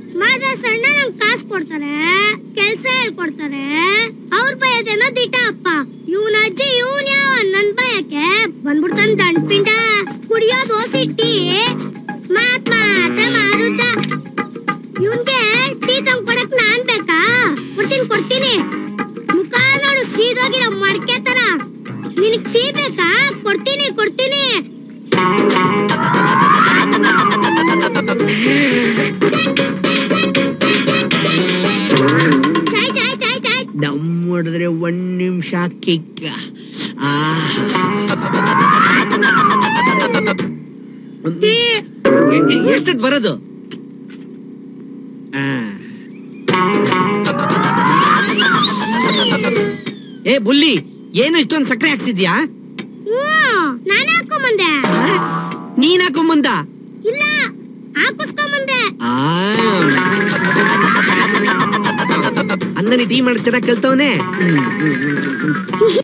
ಮಾದೇಶ್ ಅಣ್ಣ ನಂಗ್ ಕಾಸು ಕೊಡ್ತಾರೆ ಕೆಲ್ಸ ಹೇಳ್ಕೊಡ್ತಾರೆ ಅವ್ರ ಬಯದೇನೋ ದಿಟ ಅಪ್ಪ ಇವನ ಅಜ್ಜಿ ಇವನ್ ಯಾವ ನನ್ ಬಯಕ್ಕೆ ಬಂದ್ಬಿಡ್ತಾನ ದಂಡ್ಪಿಂಡ ಕುಡಿಯೋದು ಸಿಟ್ಟಿ ಮಾತ್ ಮಾತ್ರ ಮಾರುದ್ದ ಇವನ್ಗೆ ಟೀ ತಂಗ್ ಕೊಡಕ್ ನಾನ್ ಬೇಕಾ ಕೊಡ್ತೀನಿ ಕೊಡ್ತೀನಿ ಮುಖ ನೋಡು ಸೀದೋಗಿರೋ ಮಡ್ಕೆ ತರ ನಿನಗ್ ಟೀ ಬೇಕಾ ಕೊಡ್ತೀನಿ ಕೊಡ್ತೀನಿ ಚಾಯ್ ಚಾಯ್ ಚಾಯ್ ಚಾಯ್ ದಮ್ ಹೊಡೆದ್ರೆ ಒಂದ್ ನಿಮಿಷ ಕಿಕ್ಕ ಆ ಟೀ ಎಷ್ಟದ್ ಬರೋದು ಆ. ಏ ಬುಲ್ಲಿ ಏನು ಇಷ್ಟೊಂದ್ ಸಕ್ಕರೆ ಹಾಕ್ಸಿದ್ಯಾ ಹ್ಮ್ ನಾನೇ ಹಾಕೊಂಬಂದೆ ಆ? ನೀನ್ ಹಾಕೊಂಬಂದ ಇಲ್ಲ ಹಾಕಿಸ್ಕೊಂಬಂದೆ ಆ. ಅಂದನಿ ಟೀ ಮಾಡಿ ಚೆನ್ನಾಗಿ ಕಲ್ತವನೆ